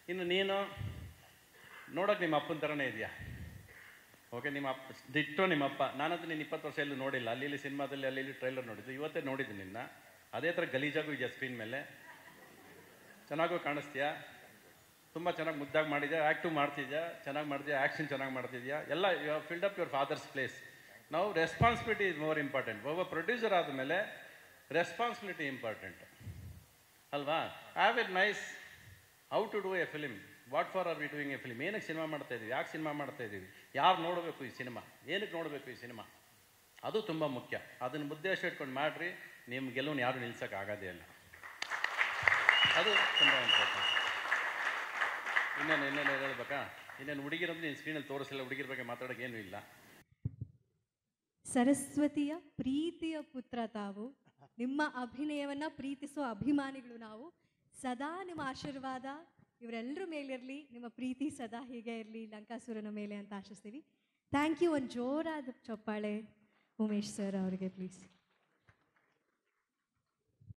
ಇನ್ನು ನೀನು ನೋಡೋಕೆ ನಿಮ್ಮ ಅಪ್ಪನ ಥರನೇ ಇದೆಯಾ ಓಕೆ ನಿಮ್ಮ ಅಪ್ಪ ದಿಟ್ಟು ನಿಮ್ಮ ಅಪ್ಪ ನಾನಂತೂ ನೀನು ಇಪ್ಪತ್ತು ವರ್ಷ ಎಲ್ಲೂ ನೋಡಿಲ್ಲ ಅಲ್ಲಿ ಇಲ್ಲಿ ಸಿನಿಮಾದಲ್ಲಿ ಅಲ್ಲಿ ಇಲ್ಲಿ ಟ್ರೈಲರ್ ನೋಡಿದ್ದು ಇವತ್ತೇ ನೋಡಿದ್ದು ನಿನ್ನ ಅದೇ ಥರ ಗಲೀಜಾಗೂ ಇದೆಯಾ ಸ್ಕ್ರೀನ್ ಮೇಲೆ ಚೆನ್ನಾಗೂ ಕಾಣಿಸ್ತೀಯಾ ತುಂಬ ಚೆನ್ನಾಗಿ ಮುದ್ದಾಗಿ ಮಾಡಿದ್ಯಾ ಆ್ಯಕ್ಟಿವ್ ಮಾಡ್ತಿದ್ಯಾ ಚೆನ್ನಾಗಿ ಮಾಡ್ತೀಯಾ ಆ್ಯಕ್ಷನ್ ಚೆನ್ನಾಗಿ ಮಾಡ್ತಿದ್ಯಾ ಎಲ್ಲ you filled up your father's place ನಾವು ರೆಸ್ಪಾನ್ಸಿಬಿಲಿಟಿ ಇಸ್ ಮೋರ್ ಇಂಪಾರ್ಟೆಂಟ್ ಒಬ್ಬ ಪ್ರೊಡ್ಯೂಸರ್ ಆದಮೇಲೆ ರೆಸ್ಪಾನ್ಸಿಬಿಲಿಟಿ ಇಂಪಾರ್ಟೆಂಟ್ ಅಲ್ವಾ have it nice how to do a film what for are we doing a film ಏನಕ್ಕೆ ಸಿನಿಮಾ ಮಾಡ್ತಾ ಇದೀವಿ ಯಾಕೆ ಸಿನಿಮಾ ಮಾಡ್ತಾ ಇದ್ದೀವಿ ಯಾರು ನೋಡಬೇಕು ಈ ಸಿನಿಮಾ ಏನಕ್ಕೆ ನೋಡಬೇಕು ಈ ಸಿನಿಮಾ ಅದು ತುಂಬ ಮುಖ್ಯ ಅದನ್ನು ಉದ್ದೇಶ ಇಟ್ಕೊಂಡು ಮಾಡಿರಿ ನಿಮ್ಮ ಗೆಲುವನ್ನು ಯಾರು ನಿಲ್ಸೋಕೆ ಆಗೋದೇ ಇಲ್ಲ ಅದು ತುಂಬ ಇಂಪಾರ್ಟೆಂಟ್ ಇನ್ನೇನು ಇನ್ನೇನು ಹೇಳ್ಬೇಕಾ ಇನ್ನೇನು ಹುಡುಗಿರಂದ್ರೆ ನೀನು ಸ್ಕ್ರೀನಲ್ಲಿ ತೋರಿಸಿಲ್ಲ ಹುಡುಗಿರ ಬಗ್ಗೆ ಮಾತಾಡೋಕೆ ಏನೂ ಇಲ್ಲ ಸರಸ್ವತಿಯ ಪ್ರೀತಿಯ ಪುತ್ರ ತಾವು ನಿಮ್ಮ ಅಭಿನಯವನ್ನ ಪ್ರೀತಿಸುವ ಅಭಿಮಾನಿಗಳು ನಾವು ಸದಾ ನಿಮ್ಮ ಆಶೀರ್ವಾದ ಇವರೆಲ್ಲರ ಮೇಲಿರಲಿ ನಿಮ್ಮ ಪ್ರೀತಿ ಸದಾ ಹೀಗೆ ಇರಲಿ ಲಂಕಾಸುರನ ಮೇಲೆ ಅಂತ ಆಶಿಸ್ತೀವಿ ಥ್ಯಾಂಕ್ ಯು ಒಂದು ಜೋರಾದ ಚಪ್ಪಾಳೆ ಉಮೇಶ್ ಸರ್ ಅವರಿಗೆ ಪ್ಲೀಸ್